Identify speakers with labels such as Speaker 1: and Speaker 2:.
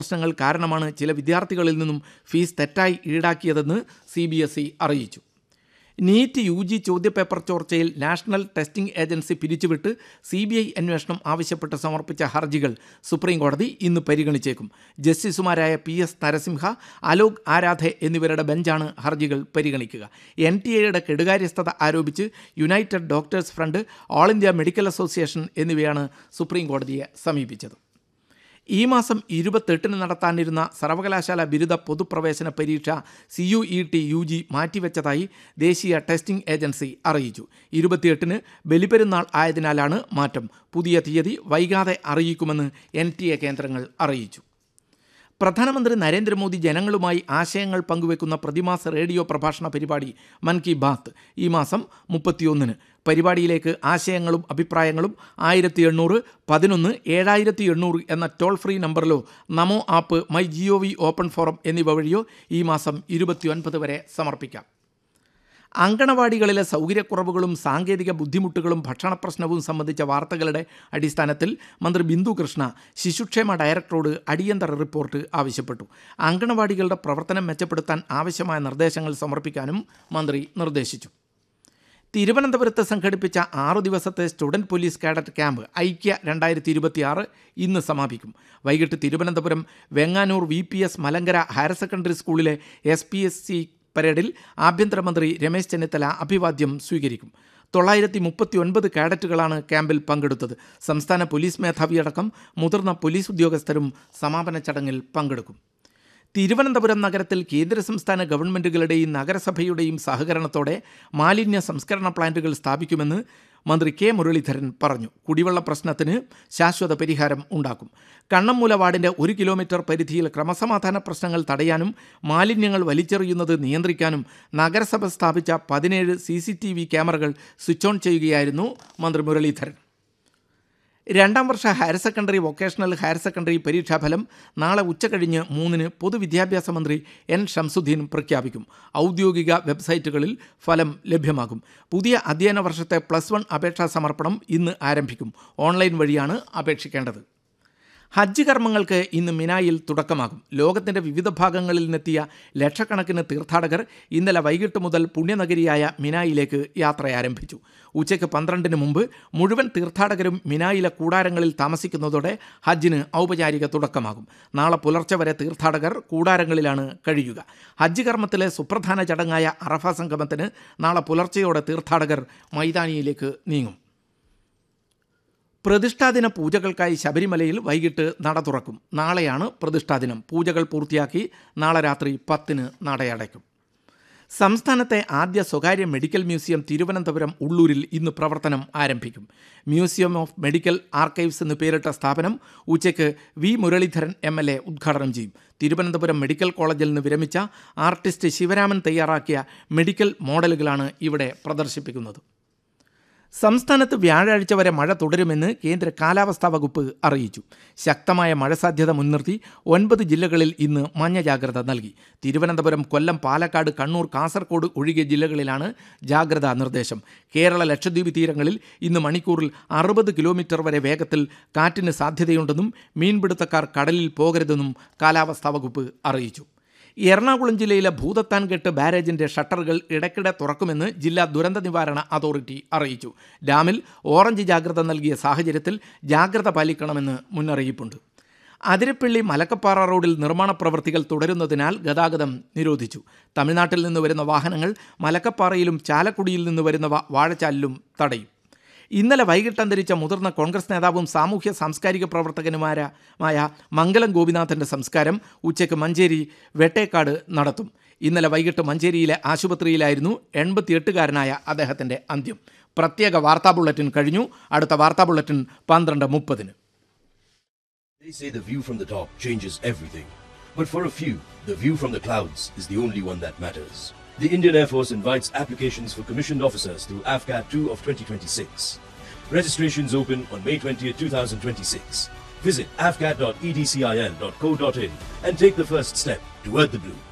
Speaker 1: പ്രശ്നങ്ങൾ കാരണമാണ് ചില വിദ്യാർത്ഥികളിൽ നിന്നും ഫീസ് തെറ്റായി ഈടാക്കിയതെന്ന് സി ബി എസ് ഇ അറിയിച്ചു നീറ്റ് യു ജി ചോദ്യപേപ്പർ ചോർച്ചയിൽ നാഷണൽ ടെസ്റ്റിംഗ് ഏജൻസി പിരിച്ചുവിട്ട് സി ബി ഐ അന്വേഷണം ആവശ്യപ്പെട്ട് സമർപ്പിച്ച ഹർജികൾ സുപ്രീംകോടതി ഇന്ന് പരിഗണിച്ചേക്കും ജസ്റ്റിസുമാരായ പി എസ് നരസിംഹ അലോക് ആരാധെ എന്നിവരുടെ ബെഞ്ചാണ് ഹർജികൾ പരിഗണിക്കുക എൻ ടി എയുടെ കെടുകാര്യസ്ഥത ആരോപിച്ച് united doctors front all India medical association എന്നിവയാണ് സുപ്രീംകോടതിയെ സമീപിച്ചത് ഈ മാസം ഇരുപത്തെട്ടിന് നടത്താനിരുന്ന സർവകലാശാല ബിരുദ പൊതുപ്രവേശന പരീക്ഷ C U E T U G മാറ്റിവെച്ചതായി ദേശീയ ടെസ്റ്റിംഗ് ഏജൻസി അറിയിച്ചു ഇരുപത്തിയെട്ടിന് ബലിപെരുന്നാൾ ആയതിനാലാണ് മാറ്റം പുതിയ തീയതി വൈകാതെ അറിയിക്കുമെന്ന് എൻ ടി എ കേന്ദ്രങ്ങൾ അറിയിച്ചു പ്രധാനമന്ത്രി നരേന്ദ്രമോദി ജനങ്ങളുമായി ആശയങ്ങൾ പങ്കുവെക്കുന്ന പ്രതിമാസ റേഡിയോ പ്രഭാഷണ പരിപാടി മൻ കി ബാത്ത് ഈ മാസം മുപ്പത്തിയൊന്നിന് പരിപാടിയിലേക്ക് ആശയങ്ങളും അഭിപ്രായങ്ങളും ആയിരത്തി എണ്ണൂറ് പതിനൊന്ന് ഏഴായിരത്തി എണ്ണൂറ് എന്ന ടോൾ ഫ്രീ നമ്പറിലോ Namo app my GO V open forum എന്നിവ വഴിയോ ഈ മാസം ഇരുപത്തിയൊൻപത് വരെ സമർപ്പിക്കാം അങ്കണവാടികളിലെ സൗകര്യക്കുറവുകളും സാങ്കേതിക ബുദ്ധിമുട്ടുകളും ഭക്ഷണ പ്രശ്നവും സംബന്ധിച്ച വാർത്തകളുടെ അടിസ്ഥാനത്തിൽ മന്ത്രി ബിന്ദു കൃഷ്ണ ശിശുക്ഷേമ ഡയറക്ടറോട് അടിയന്തര റിപ്പോർട്ട് ആവശ്യപ്പെട്ടു അങ്കണവാടികളുടെ പ്രവർത്തനം മെച്ചപ്പെടുത്താൻ ആവശ്യമായ നിർദ്ദേശങ്ങൾ സമർപ്പിക്കാനും മന്ത്രി നിർദ്ദേശിച്ചു തിരുവനന്തപുരത്ത് സംഘടിപ്പിച്ച ആറു ദിവസത്തെ സ്റ്റുഡൻറ് പോലീസ് കാഡറ്റ് ക്യാമ്പ് ഐക്യ രണ്ടായിരത്തി ഇരുപത്തിയാറ് ഇന്ന് സമാപിക്കും വൈകിട്ട് Thiruvananthapuram Venganoor V P S Malankara higher secondary സ്കൂളിലെ എസ് പി എസ് സി പരേഡിൽ ആഭ്യന്തരമന്ത്രി രമേശ് ചെന്നിത്തല അഭിവാദ്യം സ്വീകരിക്കും തൊള്ളായിരത്തി മുപ്പത്തി ഒൻപത് കാഡറ്റുകളാണ് ക്യാമ്പിൽ പങ്കെടുത്തത് സംസ്ഥാന പോലീസ് മേധാവിയടക്കം മുതിർന്ന പോലീസ് ഉദ്യോഗസ്ഥരും സമാപന ചടങ്ങിൽ പങ്കെടുക്കും തിരുവനന്തപുരം നഗരത്തിൽ കേന്ദ്ര സംസ്ഥാന ഗവൺമെൻറ്റുകളുടെയും നഗരസഭയുടെയും സഹകരണത്തോടെ മാലിന്യ സംസ്കരണ പ്ലാന്റുകൾ സ്ഥാപിക്കുമെന്ന് മന്ത്രി കെ മുരളീധരൻ പറഞ്ഞു കുടിവെള്ള പ്രശ്നത്തിന് ശാശ്വത പരിഹാരം ഉണ്ടാക്കും കണ്ണമ്മൂല വാർഡിൻ്റെ ഒരു കിലോമീറ്റർ പരിധിയിൽ ക്രമസമാധാന പ്രശ്നങ്ങൾ തടയാനും മാലിന്യങ്ങൾ വലിച്ചെറിയുന്നത് നിയന്ത്രിക്കാനും നഗരസഭ സ്ഥാപിച്ച പതിനേഴ് സി സി ടി വി ക്യാമറകൾ സ്വിച്ച് ഓൺ ചെയ്യുകയായിരുന്നു മന്ത്രി മുരളീധരൻ രണ്ടാം വർഷ higher secondary vocational higher secondary പരീക്ഷാഫലം നാളെ ഉച്ചകഴിഞ്ഞ് മൂന്നിന് പൊതുവിദ്യാഭ്യാസ മന്ത്രി എൻ ഷംസുദ്ദീൻ പ്രഖ്യാപിക്കും ഔദ്യോഗിക വെബ്സൈറ്റുകളിൽ ഫലം ലഭ്യമാകും പുതിയ അധ്യയന വർഷത്തെ പ്ലസ് വൺ അപേക്ഷാ സമർപ്പണം ഇന്ന് ആരംഭിക്കും ഓൺലൈൻ വഴിയാണ് അപേക്ഷിക്കേണ്ടത് ഹജ്ജ് കർമ്മങ്ങൾക്ക് ഇന്ന് മിനായിൽ തുടക്കമാകും ലോകത്തിൻ്റെ വിവിധ ഭാഗങ്ങളിൽ നിന്നെത്തിയ ലക്ഷക്കണക്കിന് തീർത്ഥാടകർ ഇന്നലെ വൈകിട്ട് മുതൽ പുണ്യനഗരിയായ മിനായിലേക്ക് യാത്ര ആരംഭിച്ചു ഉച്ചയ്ക്ക് പന്ത്രണ്ടിന് മുമ്പ് മുഴുവൻ തീർത്ഥാടകരും മിനായിലെ കൂടാരങ്ങളിൽ താമസിക്കുന്നതോടെ ഹജ്ജിന് ഔപചാരിക തുടക്കമാകും നാളെ പുലർച്ചെ വരെ തീർത്ഥാടകർ കൂടാരങ്ങളിലാണ് കഴിയുക ഹജ്ജ് കർമ്മത്തിലെ സുപ്രധാന ചടങ്ങായ അറഫ സംഗമത്തിന് നാളെ പുലർച്ചെയോടെ തീർത്ഥാടകർ മൈതാനിയിലേക്ക് നീങ്ങും പ്രതിഷ്ഠാദിന പൂജകൾക്കായി ശബരിമലയിൽ വൈകിട്ട് നട തുറക്കും നാളെയാണ് പ്രതിഷ്ഠാദിനം പൂജകൾ പൂർത്തിയാക്കി നാളെ രാത്രി പത്തിന് നടയടയ്ക്കും സംസ്ഥാനത്തെ ആദ്യ സ്വകാര്യ മെഡിക്കൽ മ്യൂസിയം തിരുവനന്തപുരം ഉള്ളൂരിൽ ഇന്ന് പ്രവർത്തനം ആരംഭിക്കും മ്യൂസിയം ഓഫ് മെഡിക്കൽ ആർക്കൈവ്സ് എന്ന് പേരിട്ട സ്ഥാപനം ഉച്ചയ്ക്ക് V Muraleedharan M L A ഉദ്ഘാടനം ചെയ്യും തിരുവനന്തപുരം മെഡിക്കൽ കോളേജിൽ നിന്ന് വിരമിച്ച ആർട്ടിസ്റ്റ് ശിവരാമൻ തയ്യാറാക്കിയ മെഡിക്കൽ മോഡലുകളാണ് ഇവിടെ പ്രദർശിപ്പിക്കുന്നത് സംസ്ഥാനത്ത് വ്യാഴാഴ്ച വരെ മഴ തുടരുമെന്ന് കേന്ദ്ര കാലാവസ്ഥാ വകുപ്പ് അറിയിച്ചു ശക്തമായ മഴ സാധ്യത മുൻനിർത്തി ഒൻപത് ജില്ലകളിൽ ഇന്ന് മഞ്ഞ ജാഗ്രത നൽകി തിരുവനന്തപുരം കൊല്ലം പാലക്കാട് കണ്ണൂർ കാസർഗോഡ് ഒഴികെ ജില്ലകളിലാണ് ജാഗ്രതാ നിർദ്ദേശം കേരള ലക്ഷദ്വീപ് തീരങ്ങളിൽ ഇന്ന് മണിക്കൂറിൽ അറുപത് കിലോമീറ്റർ വരെ വേഗത്തിൽ കാറ്റിന് സാധ്യതയുണ്ടെന്നും മീൻപിടുത്തക്കാർ കടലിൽ പോകരുതെന്നും കാലാവസ്ഥാ വകുപ്പ് അറിയിച്ചു എറണാകുളം ജില്ലയിലെ ഭൂതത്താൻകെട്ട് ബാരേജിന്റെ ഷട്ടറുകൾ ഇടയ്ക്കിടെ തുറക്കുമെന്ന് ജില്ലാ ദുരന്ത നിവാരണ അതോറിറ്റി അറിയിച്ചു ഡാമിൽ ഓറഞ്ച് ജാഗ്രത നൽകിയ സാഹചര്യത്തിൽ ജാഗ്രത പാലിക്കണമെന്ന് മുന്നറിയിപ്പുണ്ട് അതിരപ്പള്ളി മലക്കപ്പാറ റോഡിൽ നിർമ്മാണ പ്രവൃത്തികൾ തുടരുന്നതിനാൽ ഗതാഗതം നിരോധിച്ചു തമിഴ്നാട്ടിൽ നിന്ന് വരുന്ന വാഹനങ്ങൾ മലക്കപ്പാറയിലും ചാലക്കുടിയിൽ നിന്ന് വരുന്നവ വാഴച്ചാലിലും തടയും ഇന്നലെ വൈകിട്ട് അന്തരിച്ച മുതിർന്ന കോൺഗ്രസ് നേതാവും സാമൂഹ്യ സാംസ്കാരിക പ്രവർത്തകനുമായ മംഗലം ഗോപിനാഥന്റെ സംസ്കാരം ഉച്ചയ്ക്ക് മഞ്ചേരി വെട്ടേക്കാട് നടത്തും ഇന്നലെ വൈകിട്ട് മഞ്ചേരിയിലെ ആശുപത്രിയിലായിരുന്നു എൺപത്തിയെട്ടുകാരനായ അദ്ദേഹത്തിന്റെ അന്ത്യം പ്രത്യേക വാർത്താ ബുള്ളറ്റിൻ കഴിഞ്ഞു അടുത്ത വാർത്താ ബുള്ളറ്റിൻ പന്ത്രണ്ട് മുപ്പതിന്
Speaker 2: They say the view from the top changes everything. But for a few, the view from the clouds is the only one that matters. The Indian Air Force invites applications for commissioned officers through AFCAT 2 of 2026. Registrations open on May 20th, 2026. Visit afcat.edcil.co.in and take the first step toward the blue.